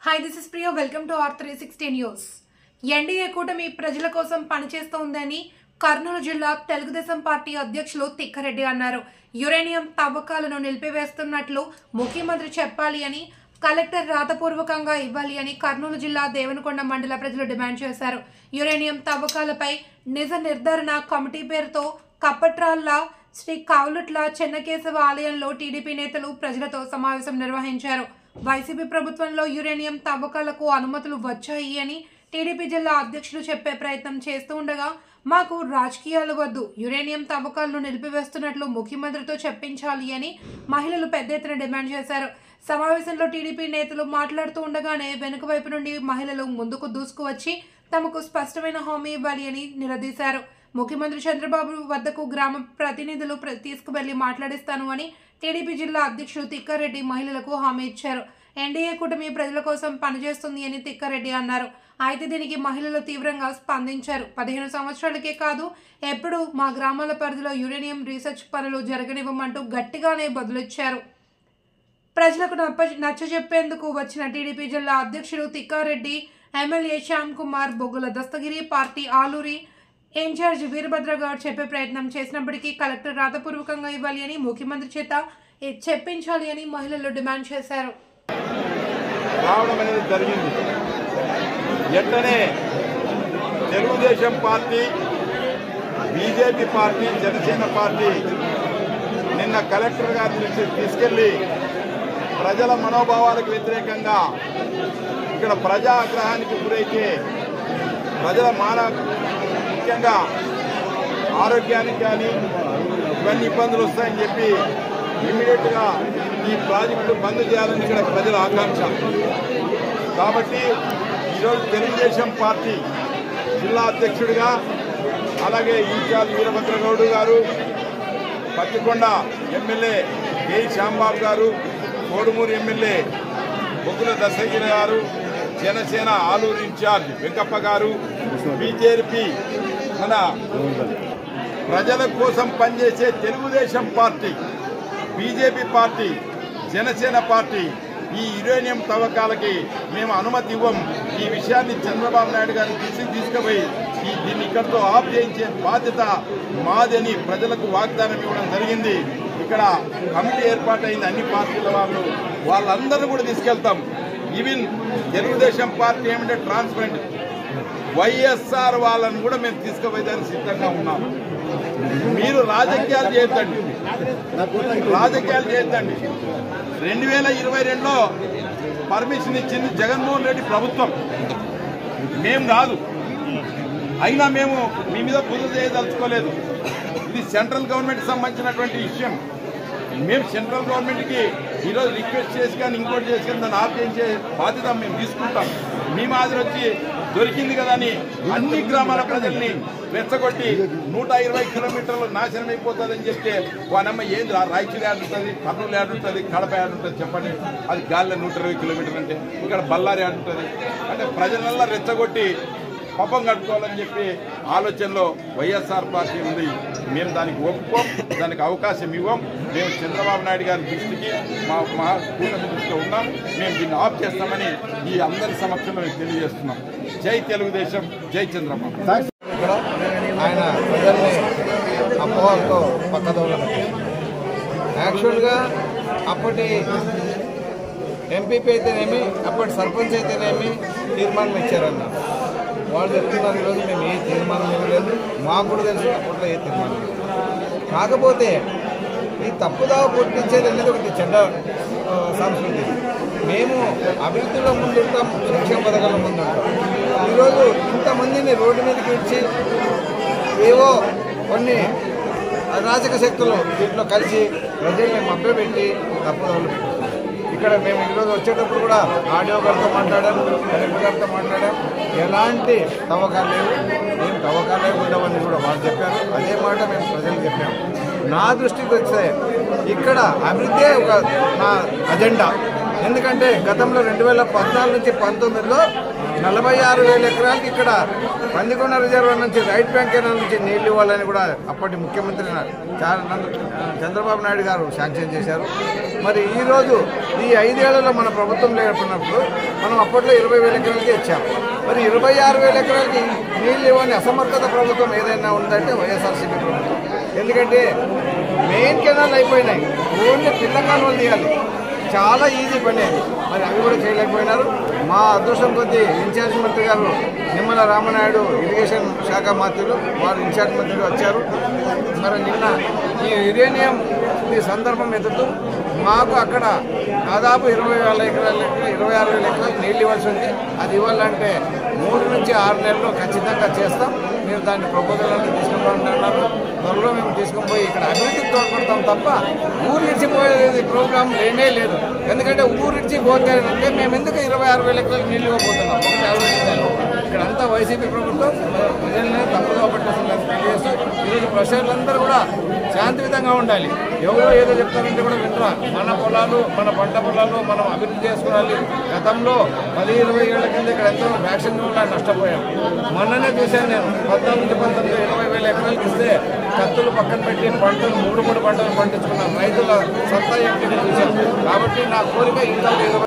Hi this is Priya welcome to R three sixty news NDA కూటమి ప్రజల కోసం పనిచేస్తోందని కర్నూలు జిల్లా తెలుగుదేశం పార్టీ అధ్యక్షులు తిక్కారెడ్డి అన్నారు యురేనియం తవ్వకాలను నిలిపివేస్తున్నట్లు ముఖ్యమంత్రి చెప్పాలి అని కలెక్టర్ రాతపూర్వకంగా ఇవ్వాలి అని కర్నూలు జిల్లా దేవనకొండ మండల ప్రజలు డిమాండ్ చేశారు యురేనియం తవ్వకాలపై నిజ నిర్ధారణ కమిటీ పేరుతో కప్పట్రాల్ల శ్రీ కావులుట్ల చెన్నకేశవ ఆలయంలో టీడీపీ నేతలు ప్రజలతో సమావేశం నిర్వహించారు వైసీపీ ప్రభుత్వంలో యురేనియం తవ్వకాలకు అనుమతులు వచ్చాయి అని టీడీపీ జిల్లా అధ్యక్షులు చెప్పే ప్రయత్నం చేస్తూ ఉండగా మాకు రాజకీయాలు వద్దు యురేనియం తవ్వకాలను నిలిపివేస్తున్నట్లు ముఖ్యమంత్రితో చెప్పించాలి అని మహిళలు పెద్ద ఎత్తున డిమాండ్ చేశారు సమావేశంలో టీడీపీ నేతలు మాట్లాడుతూ ఉండగానే వెనుక వైపు నుండి మహిళలు ముందుకు దూసుకువచ్చి తమకు స్పష్టమైన హామీ ఇవ్వాలి అని నిలదీశారు ముఖ్యమంత్రి చంద్రబాబు వద్దకు గ్రామ ప్రతినిధులు ప్ర- తీసుకువెళ్లి మాట్లాడిస్తాను అని టీడీపీ జిల్లా అధ్యక్షుడు తిక్కారెడ్డి మహిళలకు హామీ ఇచ్చారు ఎన్డీఏ కూటమి ప్రజల కోసం పనిచేస్తుంది అని తిక్కారెడ్డి అన్నారు అయితే దీనికి మహిళలు తీవ్రంగా స్పందించారు పదిహేను సంవత్సరాలకే కాదు ఎప్పుడు మా గ్రామాల పరిధిలో యురేనియం రీసెర్చ్ పనులు జరగనివ్వమంటూ గట్టిగానే బదులిచ్చారు ప్రజలకు నప్ప నచ్చజెప్పేందుకు వచ్చిన టీడీపీ జిల్లా అధ్యక్షుడు తిక్కారెడ్డి ఎమ్మెల్యే శ్యామ్ కుమార్ బొగ్గుల దస్తగిరి పార్టీ ఆలూరి ఇన్ఛార్జ్ వీరభద్ర గౌడ్ చెప్పే ప్రయత్నం చేసినప్పటికీ కలెక్టర్ రాతపూర్వకంగా ఇవ్వాలి అని ముఖ్యమంత్రి చేత ఇ- చెప్పించాలి అని మహిళలు డిమాండ్ చేశారు రావడం అనేది జరిగింది వెంటనే Telugu Desam party BJP party Janasena party నిన్న కలెక్టర్ గారి దృష్టికి తీసుకెళ్లి ప్రజల మనోభావాలకు వ్యతిరేకంగా ఇక్కడ ప్రజాగ్రహానికి గురైతే ప్రజల మాన ముఖ్యంగా ఆరోగ్యానికి కానీ ఇవన్నీ ఇబ్బందులు వస్తాయని చెప్పి ఇమీడియట్గా ఈ ప్రాజెక్టు బంద్ చేయాలని ఇక్కడ ప్రజల ఆకాంక్ష కాబట్టి ఈరోజు తెలుగుదేశం పార్టీ జిల్లా అధ్యక్షుడిగా అలాగే ఇన్ఛార్జ్ వీరభద్రగౌడ్ గారు పత్తికొండ ఎమ్మెల్యే కె శ్యాంబాబు గారు కోడుమూరు ఎమ్మెల్యే బొగ్గుల దశగిరి గారు జనసేన ఆలూరు ఇన్ఛార్జ్ వెంకప్ప గారు బీజేపీ మన ప్రజల కోసం పనిచేసే Telugu Desam party BJP party Janasena party ఈ యురేనియం తవ్వకాలకి మేము అనుమతి ఇవ్వం ఈ విషయాన్ని చంద్రబాబు నాయుడు గారి దృష్టికి తీసుకుపోయి ఈ దీన్ని ఇక్కడితో ఆఫ్ చేయించే బాధ్యత మాదని ప్రజలకు వాగ్దానం ఇవ్వడం జరిగింది ఇక్కడ కమిటీ ఏర్పాటైంది అన్ని పార్టీల వాళ్ళు వాళ్ళందరూ కూడా తీసుకెళ్తాం ఈవెన్ తెలుగుదేశం పార్టీ ఏమంటే ట్రాన్స్పరెంట్ వైఎస్ఆర్ వాళ్ళని కూడా మేము తీసుకుపోయేదానికి సిద్ధంగా ఉన్నాం మీరు రాజకీయాలు చేయొద్దండి రాజకీయాలు చేయొద్దండి రెండు వేల ఇరవై రెండులో పర్మిషన్ ఇచ్చింది జగన్మోహన్ రెడ్డి ప్రభుత్వం మేము కాదు అయినా మేము మీ మీద బుద్ధి చేయదలుచుకోలేదు ఇది సెంట్రల్ గవర్నమెంట్ సంబంధించినటువంటి విషయం మేము సెంట్రల్ గవర్నమెంట్కి ఈరోజు రిక్వెస్ట్ చేసి కానీ ఇంకోటి చేసి కానీ దాన్ని ఆఫ్ చేయించే బాధ్యత మేము తీసుకుంటాం మీ మాదిరి వచ్చి దొరికింది కదా అని అన్ని గ్రామాల ప్రజల్ని రెచ్చగొట్టి నూట ఇరవై కిలోమీటర్లు నాశనం అయిపోతుందని చెప్తే వానమ్మ ఏంది రా- రాయచూరు యాడ్ ఉంటుంది కర్నూలు యాడ్ ఉంటుంది కడప యాడ్ ఉంటుంది చెప్పండి అది గాలిలో నూట ఇరవై కిలోమీటర్లు అంటే ఇక్కడ బళ్ళారి యాడ్ ఉంటుంది అంటే ప్రజలల్లా రెచ్చగొట్టి పాపం కట్టుకోవాలని చెప్పి ఆలోచనలో వైఎస్ఆర్ పార్టీ ఉంది మేము దానికి ఒప్పుకోం దానికి అవకాశం ఇవ్వం మేము చంద్రబాబు నాయుడు గారి దృష్టికి మా మా కూటమి దృష్టిలో ఉన్నాం మేము దీన్ని ఆఫ్ చేస్తామని ఈ అందరి సమక్షంలో మేము తెలియజేస్తున్నాం జై తెలుగుదేశం జై చంద్రబాబు ఇక్కడ ఆయన ప్రజల్ని అపోహలతో పక్కదోవ యాక్చువల్గా అప్పటి ఎంపీపీ అయితేనేమి అప్పటి సర్పంచ్ అయితేనేమి తీర్మానం ఇచ్చారన్న వాళ్ళు చెప్తున్నారు ఈరోజు మేము ఏ తీర్మానం ఇవ్వలేదు మాకు కూడా తెలుసు అప్పట్లో ఏ తీర్మానం ఇవ్వలేదు. కాకపోతే ఈ తప్పుదావ పుట్టించేది అనేది ఒకటి చెడ్డ ఆ, సంస్కృతి మేము అభివృద్ధిలో ముందుంటాం సంక్షేమ పథకాల ముందుంటాం ఈరోజు ఇంతమందిని రోడ్డు మీదకి ఇచ్చి ఏవో కొన్ని అరాచక శక్తులు దీంట్లో కలిసి ప్రజల్ని మభ్యపెట్టి తప్పుదోవలు పెట్టారు ఇక్కడ మేము ఈరోజు వచ్చేటప్పుడు కూడా ఆడియో గారితో మాట్లాడాం కలెక్టర్ గారితో మాట్లాడాం ఎలాంటి తవ్వకాలు లేవు ఏం తవ్వకాలే ఉండవని కూడా వాళ్ళు చెప్పారు అదే మాట మేము ప్రజలకు చెప్పాము నా దృష్టికి వస్తే ఇక్కడ అభివృద్ధి ఒక నా అజెండా ఎందుకంటే గతంలో రెండు వేల పద్నాలుగు నుంచి పంతొమ్మిదిలో నలభై ఆరు వేల ఎకరాలకి ఇక్కడ పందికొండ రిజర్వ్ నుంచి రైట్ బ్యాంక్ కెనాల్ నుంచి నీళ్లు ఇవ్వాలని కూడా అప్పటి ముఖ్యమంత్రి చా- నంద- చంద్రబాబు నాయుడు గారు శాంక్షన్ చేశారు మరి ఈ రోజు ఈ ఐదేళ్లలో మన ప్రభుత్వం లేకున్నప్పుడు మనం అప్పట్లో ఇరవై వేల ఎకరాలకి ఇచ్చాం మరి ఇరవై ఆరు వేల ఎకరాలకి నీళ్ళు ఇవ్వని అసమర్థత ప్రభుత్వం ఏదైనా ఉందంటే వైఎస్ఆర్సీపీ ప్రభుత్వం ఎందుకంటే మెయిన్ కెనాల్ అయిపోయినాయి ఓన్లీ పిల్ల కాలువలు తీయాలి చాలా ఈజీ పని అది మరి అవి కూడా చేయలేకపోయినారు మా అదృష్టం కొద్దీ ఇన్ఛార్జ్ మంత్రి గారు నిమ్మల రామనాయుడు ఇరిగేషన్ శాఖ మంత్రులు వారు ఇన్ఛార్జ్ మంత్రులు వచ్చారు మరి నిన్న ఈ యురేనియం ఈ సందర్భం ఎదుగుతూ మాకు అక్కడ దాదాపు ఇరవై వేల ఎకరాలు ఇరవై ఆరు వేల ఎకరాలు నీళ్ళు ఇవ్వాల్సి ఉంది అది ఇవ్వాలంటే మూడు నుంచి ఆరు నెలల్లో ఖచ్చితంగా చేస్తాం మీరు దాన్ని ప్రపోజల్ అంటే తీసుకుంటున్నారు త్వరలో మేము తీసుకొని పోయి ఇక్కడ అభివృద్ధికి తోడ్పడతాం తప్ప ఊరు ఇడిచిపోయేది ప్రోగ్రాం లేనే లేదు ఎందుకంటే ఊరు ఇడిచి పోతే అంటే మేము ఎందుకు ఇరవై ఆరు వేల ఎకరాలు నీళ్ళు ఇవ్వబోతున్నాం ఒకటి ఆలోచించాలి ఇక్కడ అంతా వైసీపీ ప్రభుత్వం ప్రజల్ని తప్పుగా పట్టేస్తుందని తెలియజేస్తూ ఈరోజు ప్రజలందరూ కూడా శాంతియుతంగా ఉండాలి ఎవరో ఏదో చెప్తారంటే కూడా వినరా మన పొలాలు మన పంట పొలాలు మనం అభివృద్ధి చేసుకోవాలి గతంలో పది ఇరవై ఏళ్ల కింద ఇక్కడ ఎంతో వ్యాక్సిన్ వల్ల నష్టపోయాం మొన్ననే చూశాను నేను పద్నాలుగు పంతొమ్మిది ఇరవై వేల ఎకరాలకు ఇస్తే కత్తులు పక్కన పెట్టి పంటలు మూడు మూడు పంటలు పండించుకున్న రైతుల సత్తా ఏమిటి చూశాను కాబట్టి నా కోరిక ఇంకా ఇరవై